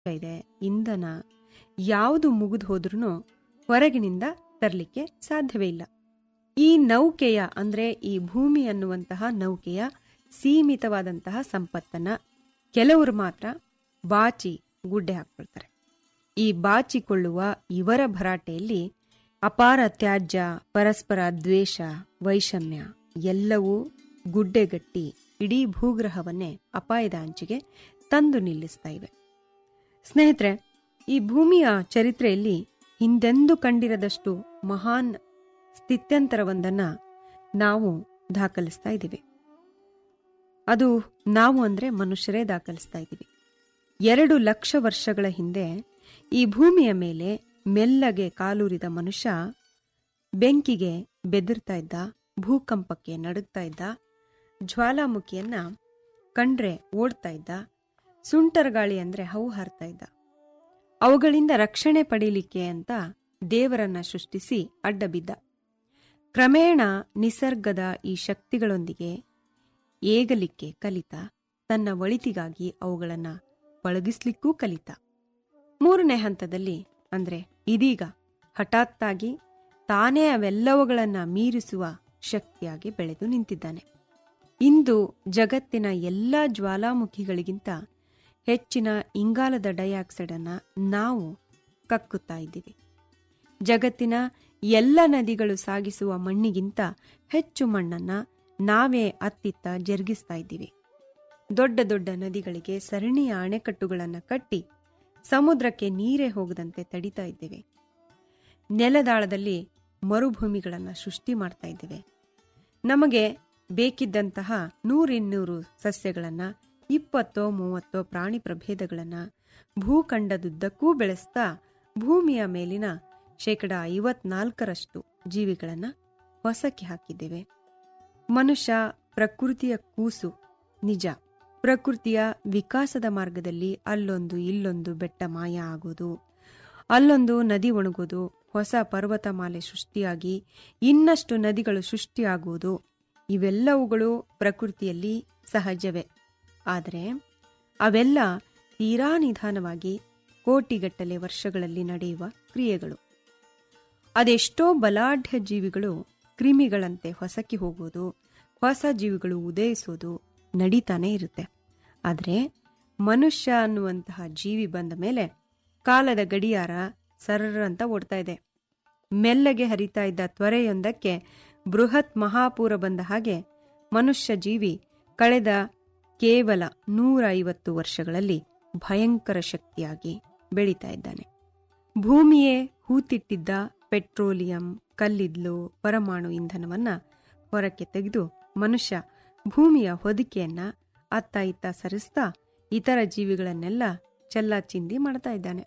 ಇದೆ ಇಂಧನ ಯಾವುದು ಮುಗಿದು ಹೋದ್ರೂ ಹೊರಗಿನಿಂದ ತರಲಿಕ್ಕೆ ಸಾಧ್ಯವೇ ಇಲ್ಲ ಈ ನೌಕೆಯ ಅಂದ್ರೆ ಈ ಭೂಮಿ ಅನ್ನುವಂತಹ ನೌಕೆಯ ಸೀಮಿತವಾದಂತಹ ಸಂಪತ್ತನ್ನ ಕೆಲವರು ಮಾತ್ರ ಬಾಚಿ ಗುಡ್ಡೆ ಹಾಕ್ಕೊಳ್ತಾರೆ ಈ ಬಾಚಿಕೊಳ್ಳುವ ಇವರ ಭರಾಟೆಯಲ್ಲಿ ಅಪಾರ ತ್ಯಾಜ್ಯ ಪರಸ್ಪರ ದ್ವೇಷ ವೈಷಮ್ಯ ಎಲ್ಲವೂ ಗುಡ್ಡೆಗಟ್ಟಿ ಇಡೀ ಭೂಗ್ರಹವನ್ನೇ ಅಪಾಯದ ಅಂಚಿಗೆ ತಂದು ನಿಲ್ಲಿಸ್ತಾ ಇವೆ ಸ್ನೇಹಿತರೆ ಈ ಭೂಮಿಯ ಚರಿತ್ರೆಯಲ್ಲಿ ಹಿಂದೆಂದೂ ಕಂಡಿರದಷ್ಟು ಮಹಾನ್ ಸ್ಥಿತ್ಯಂತರವೊಂದನ್ನ ನಾವು ದಾಖಲಿಸ್ತಾ ಇದ್ದೀವಿ ಅದು ನಾವು ಅಂದ್ರೆ ಮನುಷ್ಯರೇ ದಾಖಲಿಸ್ತಾ ಇದ್ದೀವಿ ಎರಡು ಲಕ್ಷ ವರ್ಷಗಳ ಹಿಂದೆ ಈ ಭೂಮಿಯ ಮೇಲೆ ಮೆಲ್ಲಗೆ ಕಾಲೂರಿದ ಮನುಷ್ಯ ಬೆಂಕಿಗೆ ಬೆದರ್ತಾ ಇದ್ದ ಭೂಕಂಪಕ್ಕೆ ನಡುಗ್ತಾ ಇದ್ದ ಜ್ವಾಲಾಮುಖಿಯನ್ನ ಕಂಡ್ರೆ ಓಡ್ತಾ ಇದ್ದ ಸುಂಟರ್ ಗಾಳಿ ಅಂದ್ರೆ ಹವು ಹಾರ್ತಾ ಇದ್ದ ಅವುಗಳಿಂದ ರಕ್ಷಣೆ ಪಡೀಲಿಕ್ಕೆ ಅಂತ ದೇವರನ್ನ ಸೃಷ್ಟಿಸಿ ಅಡ್ಡ ಬಿದ್ದ ಕ್ರಮೇಣ ನಿಸರ್ಗದ ಈ ಶಕ್ತಿಗಳೊಂದಿಗೆ ಏಗಲಿಕ್ಕೆ ಕಲಿತ ತನ್ನ ಒಳಿತಿಗಾಗಿ ಅವುಗಳನ್ನ ಪಳಗಿಸ್ಲಿಕ್ಕೂ ಕಲಿತ ಮೂರನೇ ಹಂತದಲ್ಲಿ ಅಂದ್ರೆ ಇದೀಗ ಹಠಾತ್ತಾಗಿ ತಾನೇ ಅವೆಲ್ಲವುಗಳನ್ನ ಮೀರಿಸುವ ಶಕ್ತಿಯಾಗಿ ಬೆಳೆದು ನಿಂತಿದ್ದಾನೆ ಇಂದು ಜಗತ್ತಿನ ಎಲ್ಲ ಜ್ವಾಲಾಮುಖಿಗಳಿಗಿಂತ ಹೆಚ್ಚಿನ ಇಂಗಾಲದ ಡೈಆಕ್ಸೈಡ್ ಅನ್ನ ನಾವು ಕಕ್ಕುತ್ತಾ ಇದ್ದೀವಿ ಜಗತ್ತಿನ ಎಲ್ಲ ನದಿಗಳು ಸಾಗಿಸುವ ಮಣ್ಣಿಗಿಂತ ಹೆಚ್ಚು ಮಣ್ಣನ್ನ ನಾವೇ ಅತ್ತಿತ್ತ ಜರುಗಿಸ್ತಾ ಇದ್ದೀವಿ ದೊಡ್ಡ ದೊಡ್ಡ ನದಿಗಳಿಗೆ ಸರಣಿಯ ಅಣೆಕಟ್ಟುಗಳನ್ನು ಕಟ್ಟಿ ಸಮುದ್ರಕ್ಕೆ ನೀರೇ ಹೋಗದಂತೆ ತಡಿತಾ ಇದ್ದೇವೆ ನೆಲದಾಳದಲ್ಲಿ ಮರುಭೂಮಿಗಳನ್ನು ಸೃಷ್ಟಿ ಮಾಡ್ತಾ ಇದ್ದೇವೆ ನಮಗೆ ಬೇಕಿದ್ದಂತಹ ನೂರಿನ್ನೂರು ಸಸ್ಯಗಳನ್ನ ಇಪ್ಪತ್ತೋ ಮೂವತ್ತೋ ಪ್ರಾಣಿ ಪ್ರಭೇದಗಳನ್ನ ಭೂಖಂಡದುದ್ದಕ್ಕೂ ಬೆಳೆಸ್ತಾ ಭೂಮಿಯ ಮೇಲಿನ ಶೇಕಡ ಐವತ್ನಾಲ್ಕರಷ್ಟು ಜೀವಿಗಳನ್ನ ಹೊಸಕ್ಕೆ ಹಾಕಿದ್ದೇವೆ ಮನುಷ್ಯ ಪ್ರಕೃತಿಯ ಕೂಸು ನಿಜ ಪ್ರಕೃತಿಯ ವಿಕಾಸದ ಮಾರ್ಗದಲ್ಲಿ ಅಲ್ಲೊಂದು ಇಲ್ಲೊಂದು ಬೆಟ್ಟ ಮಾಯ ಆಗೋದು ಅಲ್ಲೊಂದು ನದಿ ಒಣಗೋದು ಹೊಸ ಪರ್ವತಮಾಲೆ ಸೃಷ್ಟಿಯಾಗಿ ಇನ್ನಷ್ಟು ನದಿಗಳು ಸೃಷ್ಟಿಯಾಗುವುದು ಇವೆಲ್ಲವುಗಳು ಪ್ರಕೃತಿಯಲ್ಲಿ ಸಹಜವೇ ಆದರೆ ಅವೆಲ್ಲ ತೀರಾ ನಿಧಾನವಾಗಿ ಕೋಟಿಗಟ್ಟಲೆ ವರ್ಷಗಳಲ್ಲಿ ನಡೆಯುವ ಕ್ರಿಯೆಗಳು ಅದೆಷ್ಟೋ ಬಲಾಢ್ಯ ಜೀವಿಗಳು ಕ್ರಿಮಿಗಳಂತೆ ಹೊಸಕಿ ಹೋಗೋದು ಹೊಸ ಜೀವಿಗಳು ಉದಯಿಸೋದು ನಡೀತಾನೆ ಇರುತ್ತೆ ಆದರೆ ಮನುಷ್ಯ ಅನ್ನುವಂತಹ ಜೀವಿ ಬಂದ ಮೇಲೆ ಕಾಲದ ಗಡಿಯಾರ ಸರ್ರಂತ ಓಡ್ತಾ ಇದೆ ಮೆಲ್ಲಗೆ ಹರಿತಾ ಇದ್ದ ತ್ವರೆಯೊಂದಕ್ಕೆ ಬೃಹತ್ ಮಹಾಪೂರ ಬಂದ ಹಾಗೆ ಮನುಷ್ಯ ಜೀವಿ ಕಳೆದ ಕೇವಲ ನೂರ ಐವತ್ತು ವರ್ಷಗಳಲ್ಲಿ ಭಯಂಕರ ಶಕ್ತಿಯಾಗಿ ಬೆಳೀತಾ ಇದ್ದಾನೆ ಭೂಮಿಯೇ ಹೂತಿಟ್ಟಿದ್ದ ಪೆಟ್ರೋಲಿಯಂ ಕಲ್ಲಿದ್ಲು ಪರಮಾಣು ಇಂಧನವನ್ನ ಹೊರಕ್ಕೆ ತೆಗೆದು ಮನುಷ್ಯ ಭೂಮಿಯ ಹೊದಿಕೆಯನ್ನ ಅತ್ತ ಇತ್ತ ಸರಿಸ್ತಾ ಇತರ ಜೀವಿಗಳನ್ನೆಲ್ಲ ಚೆಲ್ಲಾಚಿಂದಿ ಮಾಡ್ತಾ ಇದ್ದಾನೆ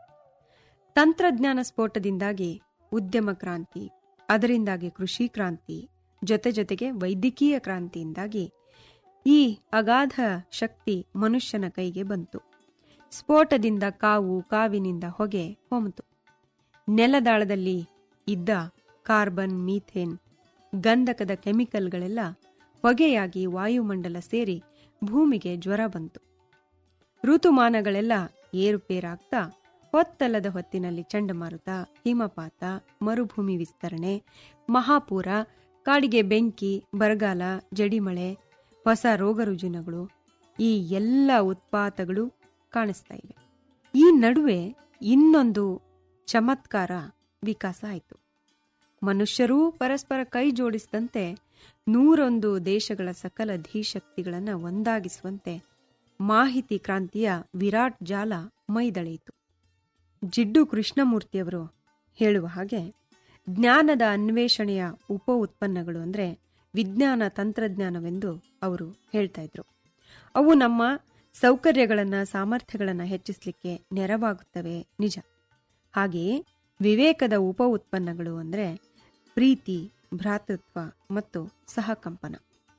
ತಂತ್ರಜ್ಞಾನ ಸ್ಫೋಟದಿಂದಾಗಿ ಉದ್ಯಮ ಕ್ರಾಂತಿ ಅದರಿಂದಾಗಿ ಕೃಷಿ ಕ್ರಾಂತಿ ಜೊತೆ ಜೊತೆಗೆ ವೈದ್ಯಕೀಯ ಕ್ರಾಂತಿಯಿಂದಾಗಿ ಈ ಅಗಾಧ ಶಕ್ತಿ ಮನುಷ್ಯನ ಕೈಗೆ ಬಂತು ಸ್ಫೋಟದಿಂದ ಕಾವು ಕಾವಿನಿಂದ ಹೊಗೆ ಹೊಮ್ತು ನೆಲದಾಳದಲ್ಲಿ ಇದ್ದ ಕಾರ್ಬನ್ ಮೀಥೇನ್ ಗಂಧಕದ ಕೆಮಿಕಲ್ಗಳೆಲ್ಲ ಹೊಗೆಯಾಗಿ ವಾಯುಮಂಡಲ ಸೇರಿ ಭೂಮಿಗೆ ಜ್ವರ ಬಂತು ಋತುಮಾನಗಳೆಲ್ಲ ಏರುಪೇರಾಗ್ತಾ ಹೊತ್ತಲ್ಲದ ಹೊತ್ತಿನಲ್ಲಿ ಚಂಡಮಾರುತ ಹಿಮಪಾತ ಮರುಭೂಮಿ ವಿಸ್ತರಣೆ ಮಹಾಪೂರ ಕಾಡಿಗೆ ಬೆಂಕಿ ಬರಗಾಲ ಜಡಿಮಳೆ ಹೊಸ ರೋಗ ರುಜಿನಗಳು ಈ ಎಲ್ಲ ಉತ್ಪಾತಗಳು ಕಾಣಿಸ್ತಾ ಇವೆ ಈ ನಡುವೆ ಇನ್ನೊಂದು ಚಮತ್ಕಾರ ವಿಕಾಸ ಆಯಿತು ಮನುಷ್ಯರೂ ಪರಸ್ಪರ ಕೈ ಜೋಡಿಸಿದಂತೆ ನೂರೊಂದು ದೇಶಗಳ ಸಕಲ ಧೀಶಕ್ತಿಗಳನ್ನು ಒಂದಾಗಿಸುವಂತೆ ಮಾಹಿತಿ ಕ್ರಾಂತಿಯ ವಿರಾಟ್ ಜಾಲ ಮೈದಳೆಯಿತು ಜಿಡ್ಡು ಕೃಷ್ಣಮೂರ್ತಿಯವರು ಹೇಳುವ ಹಾಗೆ ಜ್ಞಾನದ ಅನ್ವೇಷಣೆಯ ಉಪ ಉತ್ಪನ್ನಗಳು ಅಂದರೆ ವಿಜ್ಞಾನ ತಂತ್ರಜ್ಞಾನವೆಂದು ಅವರು ಹೇಳ್ತಾ ಇದ್ರು ಅವು ನಮ್ಮ ಸೌಕರ್ಯಗಳನ್ನು ಸಾಮರ್ಥ್ಯಗಳನ್ನು ಹೆಚ್ಚಿಸಲಿಕ್ಕೆ ನೆರವಾಗುತ್ತವೆ ನಿಜ ಹಾಗೆಯೇ ವಿವೇಕದ ಉಪ ಉತ್ಪನ್ನಗಳು ಅಂದರೆ ಪ್ರೀತಿ ಭ್ರಾತೃತ್ವ ಮತ್ತು ಸಹಕಂಪನ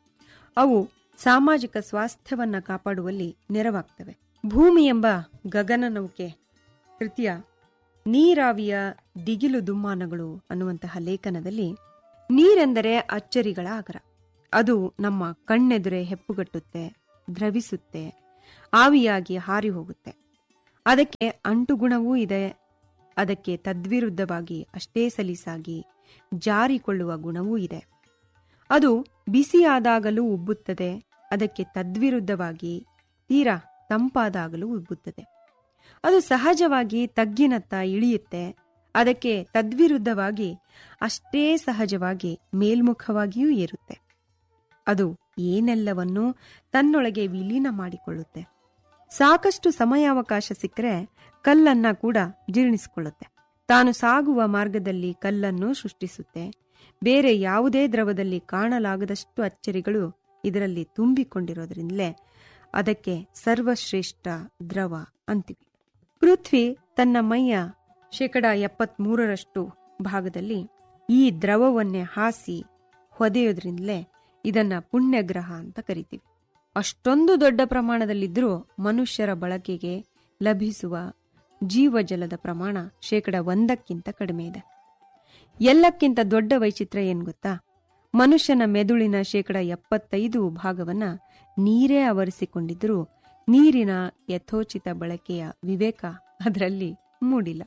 ಅವು ಸಾಮಾಜಿಕ ಸ್ವಾಸ್ಥ್ಯವನ್ನ ಕಾಪಾಡುವಲ್ಲಿ ನೆರವಾಗ್ತವೆ ಭೂಮಿ ಎಂಬ ಗಗನನೌಕೆ ಕೃತಿಯ ನೀರಾವಿಯ ದಿಗಿಲು ದುಮ್ಮಾನಗಳು ಅನ್ನುವಂತಹ ಲೇಖನದಲ್ಲಿ ನೀರೆಂದರೆ ಅಚ್ಚರಿಗಳ ಆಗರ ಅದು ನಮ್ಮ ಕಣ್ಣೆದುರೆ ಹೆಪ್ಪುಗಟ್ಟುತ್ತೆ ದ್ರವಿಸುತ್ತೆ ಆವಿಯಾಗಿ ಹಾರಿ ಹೋಗುತ್ತೆ ಅದಕ್ಕೆ ಅಂಟುಗುಣವೂ ಇದೆ ಅದಕ್ಕೆ ತದ್ವಿರುದ್ಧವಾಗಿ ಅಷ್ಟೇ ಸಲೀಸಾಗಿ ಜಾರಿಕೊಳ್ಳುವ ಗುಣವೂ ಇದೆ ಅದು ಬಿಸಿಯಾದಾಗಲೂ ಉಬ್ಬುತ್ತದೆ ಅದಕ್ಕೆ ತದ್ವಿರುದ್ಧವಾಗಿ ತೀರಾ ತಂಪಾದಾಗಲೂ ಉಬ್ಬುತ್ತದೆ ಅದು ಸಹಜವಾಗಿ ತಗ್ಗಿನತ್ತ ಇಳಿಯುತ್ತೆ ಅದಕ್ಕೆ ತದ್ವಿರುದ್ಧವಾಗಿ ಅಷ್ಟೇ ಸಹಜವಾಗಿ ಮೇಲ್ಮುಖವಾಗಿಯೂ ಏರುತ್ತೆ ಅದು ಏನೆಲ್ಲವನ್ನೂ ತನ್ನೊಳಗೆ ವಿಲೀನ ಮಾಡಿಕೊಳ್ಳುತ್ತೆ ಸಾಕಷ್ಟು ಸಮಯಾವಕಾಶ ಸಿಕ್ಕರೆ ಕಲ್ಲನ್ನ ಕೂಡ ಜೀರ್ಣಿಸಿಕೊಳ್ಳುತ್ತೆ ತಾನು ಸಾಗುವ ಮಾರ್ಗದಲ್ಲಿ ಕಲ್ಲನ್ನು ಸೃಷ್ಟಿಸುತ್ತೆ ಬೇರೆ ಯಾವುದೇ ದ್ರವದಲ್ಲಿ ಕಾಣಲಾಗದಷ್ಟು ಅಚ್ಚರಿಗಳು ಇದರಲ್ಲಿ ತುಂಬಿಕೊಂಡಿರೋದ್ರಿಂದಲೇ ಅದಕ್ಕೆ ಸರ್ವಶ್ರೇಷ್ಠ ದ್ರವ ಅಂತೀವಿ ಪೃಥ್ವಿ ತನ್ನ ಮೈಯ ಶೇಕಡ ಎಪ್ಪತ್ಮೂರರಷ್ಟು ಭಾಗದಲ್ಲಿ ಈ ದ್ರವವನ್ನೇ ಹಾಸಿ ಹೊದೆಯೋದ್ರಿಂದಲೇ ಇದನ್ನ ಪುಣ್ಯಗ್ರಹ ಅಂತ ಕರಿತೀವಿ ಅಷ್ಟೊಂದು ದೊಡ್ಡ ಪ್ರಮಾಣದಲ್ಲಿದ್ದರೂ ಮನುಷ್ಯರ ಬಳಕೆಗೆ ಲಭಿಸುವ ಜೀವಜಲದ ಪ್ರಮಾಣ ಶೇಕಡ ಒಂದಕ್ಕಿಂತ ಕಡಿಮೆ ಇದೆ ಎಲ್ಲಕ್ಕಿಂತ ದೊಡ್ಡ ವೈಚಿತ್ರ್ಯ ಏನ್ ಗೊತ್ತಾ ಮನುಷ್ಯನ ಮೆದುಳಿನ ಶೇಕಡ ಎಪ್ಪತ್ತೈದು ಭಾಗವನ್ನ ನೀರೇ ಆವರಿಸಿಕೊಂಡಿದ್ರೂ ನೀರಿನ ಯಥೋಚಿತ ಬಳಕೆಯ ವಿವೇಕ ಅದರಲ್ಲಿ ಮೂಡಿಲ್ಲ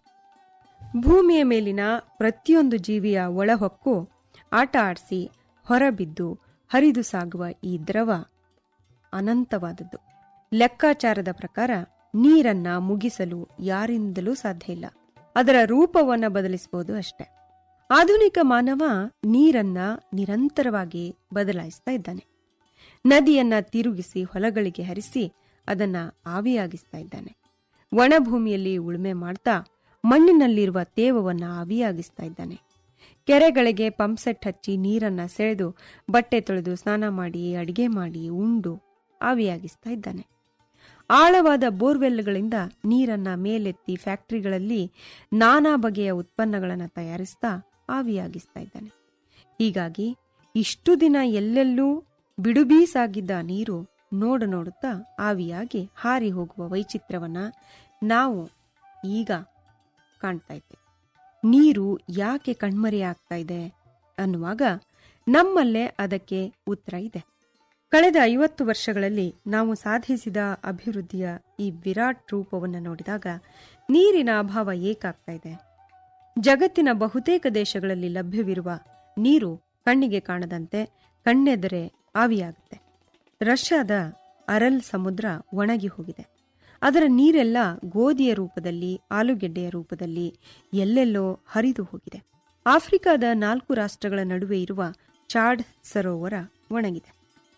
ಭೂಮಿಯ ಮೇಲಿನ ಪ್ರತಿಯೊಂದು ಜೀವಿಯ ಒಳಹೊಕ್ಕು ಆಟ ಆಡಿಸಿ ಹೊರಬಿದ್ದು ಹರಿದು ಸಾಗುವ ಈ ದ್ರವ ಅನಂತವಾದದ್ದು ಲೆಕ್ಕಾಚಾರದ ಪ್ರಕಾರ ನೀರನ್ನ ಮುಗಿಸಲು ಯಾರಿಂದಲೂ ಸಾಧ್ಯ ಇಲ್ಲ ಅದರ ರೂಪವನ್ನ ಬದಲಿಸಬಹುದು ಅಷ್ಟೆ ಆಧುನಿಕ ಮಾನವ ನೀರನ್ನ ನಿರಂತರವಾಗಿ ಬದಲಾಯಿಸ್ತಾ ಇದ್ದಾನೆ ನದಿಯನ್ನ ತಿರುಗಿಸಿ ಹೊಲಗಳಿಗೆ ಹರಿಸಿ ಅದನ್ನ ಆವಿಯಾಗಿಸ್ತಾ ಇದ್ದಾನೆ ಒಣಭೂಮಿಯಲ್ಲಿ ಉಳುಮೆ ಮಾಡ್ತಾ ಮಣ್ಣಿನಲ್ಲಿರುವ ತೇವವನ್ನ ಆವಿಯಾಗಿಸ್ತಾ ಇದ್ದಾನೆ ಕೆರೆಗಳಿಗೆ ಪಂಪ್ಸೆಟ್ ಹಚ್ಚಿ ನೀರನ್ನ ಸೆಳೆದು ಬಟ್ಟೆ ತೊಳೆದು ಸ್ನಾನ ಮಾಡಿ ಅಡಿಗೆ ಮಾಡಿ ಉಂಡು ಆವಿಯಾಗಿಸ್ತಾ ಇದ್ದಾನೆ ಆಳವಾದ ಬೋರ್ವೆಲ್ಗಳಿಂದ ನೀರನ್ನ ಮೇಲೆತ್ತಿ ಫ್ಯಾಕ್ಟರಿಗಳಲ್ಲಿ ನಾನಾ ಬಗೆಯ ಉತ್ಪನ್ನಗಳನ್ನು ತಯಾರಿಸ್ತಾ ಆವಿಯಾಗಿಸ್ತಾ ಇದ್ದಾನೆ ಹೀಗಾಗಿ ಇಷ್ಟು ದಿನ ಎಲ್ಲೆಲ್ಲೂ ಬಿಡುಬೀಸಾಗಿದ್ದ ನೀರು ನೋಡು ನೋಡುತ್ತಾ ಆವಿಯಾಗಿ ಹಾರಿ ಹೋಗುವ ವೈಚಿತ್ರ್ಯವನ್ನ ನಾವು ಈಗ ಕಾಣ್ತಾ ಇದ್ದೇವೆ ನೀರು ಯಾಕೆ ಕಣ್ಮರೆಯಾಗ್ತಾ ಇದೆ ಅನ್ನುವಾಗ ನಮ್ಮಲ್ಲೇ ಅದಕ್ಕೆ ಉತ್ತರ ಇದೆ ಕಳೆದ ಐವತ್ತು ವರ್ಷಗಳಲ್ಲಿ ನಾವು ಸಾಧಿಸಿದ ಅಭಿವೃದ್ಧಿಯ ಈ ವಿರಾಟ್ ರೂಪವನ್ನು ನೋಡಿದಾಗ ನೀರಿನ ಅಭಾವ ಏಕಾಗ್ತಾ ಇದೆ ಜಗತ್ತಿನ ಬಹುತೇಕ ದೇಶಗಳಲ್ಲಿ ಲಭ್ಯವಿರುವ ನೀರು ಕಣ್ಣಿಗೆ ಕಾಣದಂತೆ ಕಣ್ಣೆದರೆ ಆವಿಯಾಗುತ್ತೆ ರಷ್ಯಾದ ಅರಲ್ ಸಮುದ್ರ ಒಣಗಿ ಹೋಗಿದೆ ಅದರ ನೀರೆಲ್ಲ ಗೋಧಿಯ ರೂಪದಲ್ಲಿ ಆಲೂಗೆಡ್ಡೆಯ ರೂಪದಲ್ಲಿ ಎಲ್ಲೆಲ್ಲೋ ಹರಿದು ಹೋಗಿದೆ ಆಫ್ರಿಕಾದ ನಾಲ್ಕು ರಾಷ್ಟ್ರಗಳ ನಡುವೆ ಇರುವ ಚಾಡ್ ಸರೋವರ ಒಣಗಿದೆ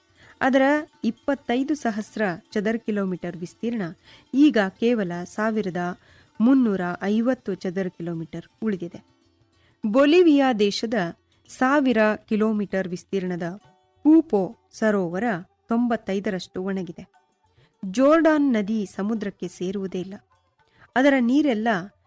ಅದರ ಇಪ್ಪತ್ತೈದು ಸಹಸ್ರ ಚದರ ಕಿಲೋಮೀಟರ್ ವಿಸ್ತೀರ್ಣ ಈಗ ಕೇವಲ ಸಾವಿರದ ಮುನ್ನೂರ ಐವತ್ತು ಚದರ ಕಿಲೋಮೀಟರ್ ಉಳಿದಿದೆ ಬೊಲಿವಿಯಾ ದೇಶದ ಸಾವಿರ ಕಿಲೋಮೀಟರ್ ವಿಸ್ತೀರ್ಣದ ಪೂಪೋ ಸರೋವರ ತೊಂಬತ್ತೈದರಷ್ಟು ಒಣಗಿದೆ ಜೋರ್ಡಾನ್ ನದಿ ಸಮುದ್ರಕ್ಕೆ ಸೇರುವುದೇ ಇಲ್ಲ ಅದರ ನೀರೆಲ್ಲ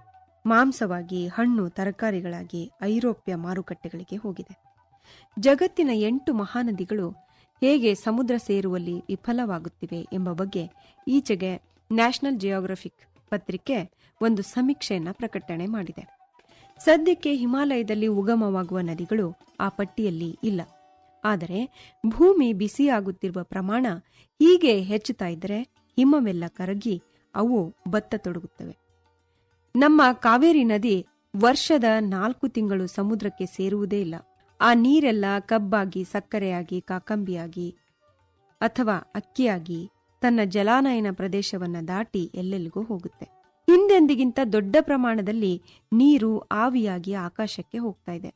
ಮಾಂಸವಾಗಿ ಹಣ್ಣು ತರಕಾರಿಗಳಾಗಿ ಐರೋಪ್ಯ ಮಾರುಕಟ್ಟೆಗಳಿಗೆ ಹೋಗಿದೆ ಜಗತ್ತಿನ ಎಂಟು ಮಹಾನದಿಗಳು ಹೇಗೆ ಸಮುದ್ರ ಸೇರುವಲ್ಲಿ ವಿಫಲವಾಗುತ್ತಿವೆ ಎಂಬ ಬಗ್ಗೆ ಈಚೆಗೆ ನ್ಯಾಷನಲ್ ಜಿಯೋಗ್ರಫಿಕ್ ಪತ್ರಿಕೆ ಒಂದು ಸಮೀಕ್ಷೆಯನ್ನ ಪ್ರಕಟಣೆ ಮಾಡಿದೆ ಸದ್ಯಕ್ಕೆ ಹಿಮಾಲಯದಲ್ಲಿ ಉಗಮವಾಗುವ ನದಿಗಳು ಆ ಪಟ್ಟಿಯಲ್ಲಿ ಇಲ್ಲ ಆದರೆ ಭೂಮಿ ಬಿಸಿಯಾಗುತ್ತಿರುವ ಪ್ರಮಾಣ ಹೀಗೆ ಹೆಚ್ಚುತ್ತಾ ಇದ್ದರೆ ಹಿಮವೆಲ್ಲ ಕರಗಿ ಅವು ಬತ್ತ ತೊಡಗುತ್ತವೆ ನಮ್ಮ ಕಾವೇರಿ ನದಿ ವರ್ಷದ ನಾಲ್ಕು ತಿಂಗಳು ಸಮುದ್ರಕ್ಕೆ ಸೇರುವುದೇ ಇಲ್ಲ ಆ ನೀರೆಲ್ಲ ಕಬ್ಬಾಗಿ ಸಕ್ಕರೆಯಾಗಿ ಕಾಕಂಬಿಯಾಗಿ ಅಥವಾ ಅಕ್ಕಿಯಾಗಿ ತನ್ನ ಜಲಾನಯನ ಪ್ರದೇಶವನ್ನ ದಾಟಿ ಎಲ್ಲೆಲ್ಲಿಗೂ ಹೋಗುತ್ತೆ ಹಿಂದೆಂದಿಗಿಂತ ದೊಡ್ಡ ಪ್ರಮಾಣದಲ್ಲಿ ನೀರು ಆವಿಯಾಗಿ ಆಕಾಶಕ್ಕೆ ಹೋಗ್ತಾ ಇದೆ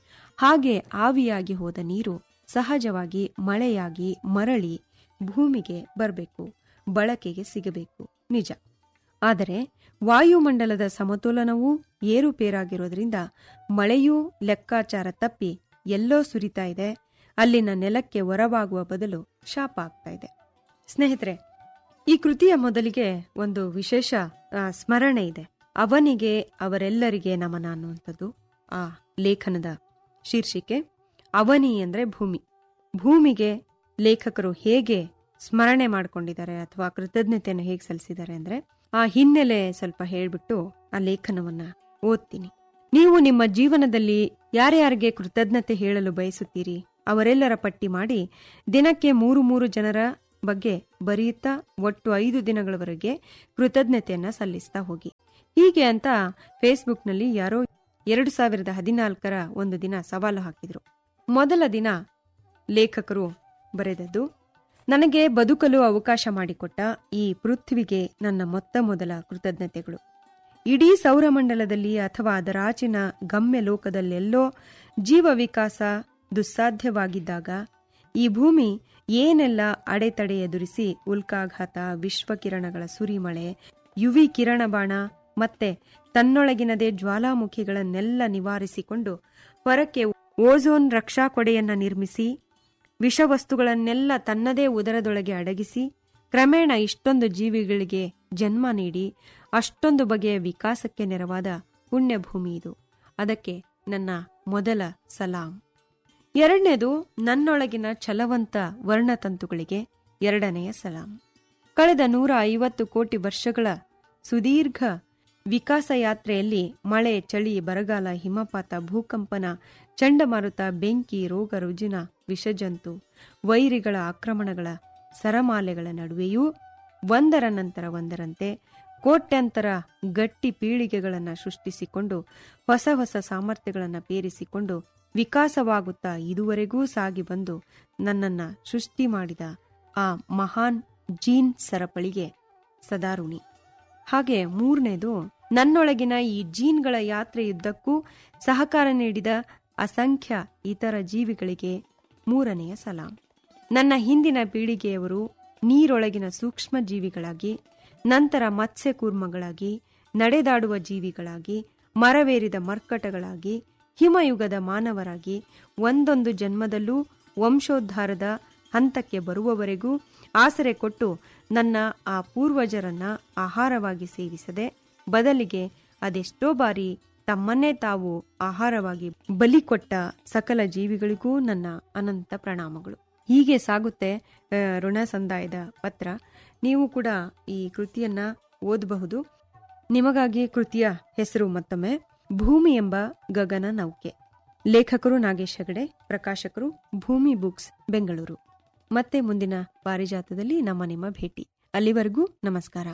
ಹಾಗೆ ಆವಿಯಾಗಿ ಹೋದ ನೀರು ಸಹಜವಾಗಿ ಮಳೆಯಾಗಿ ಮರಳಿ ಭೂಮಿಗೆ ಬರಬೇಕು ಬಳಕೆಗೆ ಸಿಗಬೇಕು ನಿಜ ಆದರೆ ವಾಯುಮಂಡಲದ ಸಮತೋಲನವೂ ಏರುಪೇರಾಗಿರೋದ್ರಿಂದ ಮಳೆಯೂ ಲೆಕ್ಕಾಚಾರ ತಪ್ಪಿ ಎಲ್ಲೋ ಸುರಿತಾ ಇದೆ ಅಲ್ಲಿನ ನೆಲಕ್ಕೆ ಹೊರವಾಗುವ ಬದಲು ಶಾಪ ಆಗ್ತಾ ಇದೆ ಸ್ನೇಹಿತರೆ ಈ ಕೃತಿಯ ಮೊದಲಿಗೆ ಒಂದು ವಿಶೇಷ ಆ, ಸ್ಮರಣೆ ಇದೆ ಅವನಿಗೆ ಅವರೆಲ್ಲರಿಗೆ ನಮನ ಅನ್ನುವಂಥದ್ದು ಆ ಲೇಖನದ ಶೀರ್ಷಿಕೆ ಅವನಿ ಅಂದ್ರೆ ಭೂಮಿ ಭೂಮಿಗೆ ಲೇಖಕರು ಹೇಗೆ ಸ್ಮರಣೆ ಮಾಡ್ಕೊಂಡಿದ್ದಾರೆ ಅಥವಾ ಕೃತಜ್ಞತೆಯನ್ನು ಹೇಗೆ ಸಲ್ಲಿಸಿದ್ದಾರೆ ಅಂದ್ರೆ ಆ ಹಿನ್ನೆಲೆ ಸ್ವಲ್ಪ ಹೇಳ್ಬಿಟ್ಟು ಆ ಲೇಖನವನ್ನ ಓದ್ತೀನಿ ನೀವು ನಿಮ್ಮ ಜೀವನದಲ್ಲಿ ಯಾರ್ಯಾರಿಗೆ ಕೃತಜ್ಞತೆ ಹೇಳಲು ಬಯಸುತ್ತೀರಿ ಅವರೆಲ್ಲರ ಪಟ್ಟಿ ಮಾಡಿ ದಿನಕ್ಕೆ ಮೂರು ಮೂರು ಜನರ ಬಗ್ಗೆ ಬರೆಯುತ್ತಾ ಒಟ್ಟು ಐದು ದಿನಗಳವರೆಗೆ ಕೃತಜ್ಞತೆಯನ್ನ ಸಲ್ಲಿಸ್ತಾ ಹೋಗಿ ಹೀಗೆ ಅಂತ ಫೇಸ್ಬುಕ್ನಲ್ಲಿ ಯಾರೋ ಎರಡು ಸಾವಿರದ ಹದಿನಾಲ್ಕರ ಒಂದು ದಿನ ಸವಾಲು ಹಾಕಿದ್ರು ಮೊದಲ ದಿನ ಲೇಖಕರು ಬರೆದದ್ದು ನನಗೆ ಬದುಕಲು ಅವಕಾಶ ಮಾಡಿಕೊಟ್ಟ ಈ ಪೃಥ್ವಿಗೆ ನನ್ನ ಮೊತ್ತ ಮೊದಲ ಕೃತಜ್ಞತೆಗಳು ಇಡೀ ಸೌರಮಂಡಲದಲ್ಲಿ ಅಥವಾ ಅದರಾಚಿನ ಗಮ್ಯ ಲೋಕದಲ್ಲೆಲ್ಲೋ ಜೀವ ವಿಕಾಸ ದುಸ್ಸಾಧ್ಯವಾಗಿದ್ದಾಗ ಈ ಭೂಮಿ ಏನೆಲ್ಲ ಅಡೆತಡೆ ಎದುರಿಸಿ ಉಲ್ಕಾಘಾತ ವಿಶ್ವಕಿರಣಗಳ ಸುರಿಮಳೆ ಯುವಿ ಕಿರಣಬಾಣ ಮತ್ತೆ ತನ್ನೊಳಗಿನದೇ ಜ್ವಾಲಾಮುಖಿಗಳನ್ನೆಲ್ಲ ನಿವಾರಿಸಿಕೊಂಡು ಹೊರಕ್ಕೆ ಓಝೋನ್ ರಕ್ಷಾ ಕೊಡೆಯನ್ನ ನಿರ್ಮಿಸಿ ವಿಷವಸ್ತುಗಳನ್ನೆಲ್ಲ ತನ್ನದೇ ಉದರದೊಳಗೆ ಅಡಗಿಸಿ ಕ್ರಮೇಣ ಇಷ್ಟೊಂದು ಜೀವಿಗಳಿಗೆ ಜನ್ಮ ನೀಡಿ ಅಷ್ಟೊಂದು ಬಗೆಯ ವಿಕಾಸಕ್ಕೆ ನೆರವಾದ ಪುಣ್ಯಭೂಮಿ ಇದು ಅದಕ್ಕೆ ನನ್ನ ಮೊದಲ ಸಲಾಂ ಎರಡನೇದು ನನ್ನೊಳಗಿನ ಛಲವಂತ ವರ್ಣತಂತುಗಳಿಗೆ ಎರಡನೆಯ ಸಲಾಂ ಕಳೆದ ನೂರ ಐವತ್ತು ಕೋಟಿ ವರ್ಷಗಳ ಸುದೀರ್ಘ ವಿಕಾಸ ಯಾತ್ರೆಯಲ್ಲಿ ಮಳೆ ಚಳಿ ಬರಗಾಲ ಹಿಮಪಾತ ಭೂಕಂಪನ ಚಂಡಮಾರುತ ಬೆಂಕಿ ರೋಗ ರುಜಿನ ವಿಷಜಂತು ವೈರಿಗಳ ಆಕ್ರಮಣಗಳ ಸರಮಾಲೆಗಳ ನಡುವೆಯೂ ಒಂದರ ನಂತರ ಒಂದರಂತೆ ಕೋಟ್ಯಂತರ ಗಟ್ಟಿ ಪೀಳಿಗೆಗಳನ್ನು ಸೃಷ್ಟಿಸಿಕೊಂಡು ಹೊಸ ಹೊಸ ಸಾಮರ್ಥ್ಯಗಳನ್ನು ಪೇರಿಸಿಕೊಂಡು ವಿಕಾಸವಾಗುತ್ತಾ ಇದುವರೆಗೂ ಸಾಗಿ ಬಂದು ನನ್ನನ್ನ ಸೃಷ್ಟಿ ಮಾಡಿದ ಆ ಮಹಾನ್ ಜೀನ್ ಸರಪಳಿಗೆ ಸದಾರುಣಿ ಹಾಗೆ ಮೂರನೇದು ನನ್ನೊಳಗಿನ ಈ ಜೀನ್ಗಳ ಯಾತ್ರೆಯುದ್ದಕ್ಕೂ ಸಹಕಾರ ನೀಡಿದ ಅಸಂಖ್ಯ ಇತರ ಜೀವಿಗಳಿಗೆ ಮೂರನೆಯ ಸಲಾಂ ನನ್ನ ಹಿಂದಿನ ಪೀಳಿಗೆಯವರು ನೀರೊಳಗಿನ ಸೂಕ್ಷ್ಮ ಜೀವಿಗಳಾಗಿ ನಂತರ ಮತ್ಸ್ಯಕೂರ್ಮಗಳಾಗಿ ನಡೆದಾಡುವ ಜೀವಿಗಳಾಗಿ ಮರವೇರಿದ ಮರ್ಕಟಗಳಾಗಿ ಹಿಮಯುಗದ ಮಾನವರಾಗಿ ಒಂದೊಂದು ಜನ್ಮದಲ್ಲೂ ವಂಶೋದ್ಧಾರದ ಹಂತಕ್ಕೆ ಬರುವವರೆಗೂ ಆಸರೆ ಕೊಟ್ಟು ನನ್ನ ಆ ಪೂರ್ವಜರನ್ನ ಆಹಾರವಾಗಿ ಸೇವಿಸದೆ ಬದಲಿಗೆ ಅದೆಷ್ಟೋ ಬಾರಿ ತಮ್ಮನ್ನೇ ತಾವು ಆಹಾರವಾಗಿ ಬಲಿ ಕೊಟ್ಟ ಸಕಲ ಜೀವಿಗಳಿಗೂ ನನ್ನ ಅನಂತ ಪ್ರಣಾಮಗಳು ಹೀಗೆ ಸಾಗುತ್ತೆ ಆ, ಋಣ ಸಂದಾಯದ ಪತ್ರ ನೀವು ಕೂಡ ಈ ಕೃತಿಯನ್ನ ಓದಬಹುದು ನಿಮಗಾಗಿ ಕೃತಿಯ ಹೆಸರು ಮತ್ತೊಮ್ಮೆ ಭೂಮಿ ಎಂಬ ಗಗನ ನೌಕೆ ಲೇಖಕರು ನಾಗೇಶ್ ಹೆಗಡೆ ಪ್ರಕಾಶಕರು ಭೂಮಿ ಬುಕ್ಸ್ ಬೆಂಗಳೂರು ಮತ್ತೆ ಮುಂದಿನ ಪಾರಿಜಾತದಲ್ಲಿ ನಮ್ಮ ನಿಮ್ಮ ಭೇಟಿ ಅಲ್ಲಿವರೆಗೂ ನಮಸ್ಕಾರ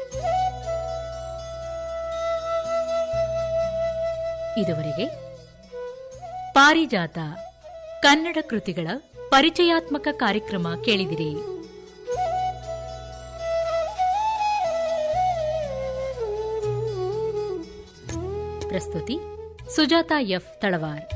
ಇದುವರೆಗೆ ಪಾರಿಜಾತ ಕನ್ನಡ ಕೃತಿಗಳ ಪರಿಚಯಾತ್ಮಕ ಕಾರ್ಯಕ್ರಮ ಕೇಳಿದಿರಿ ಪ್ರಸ್ತುತಿ ಸುಜಾತ ಎಫ್ ತಳವಾರ್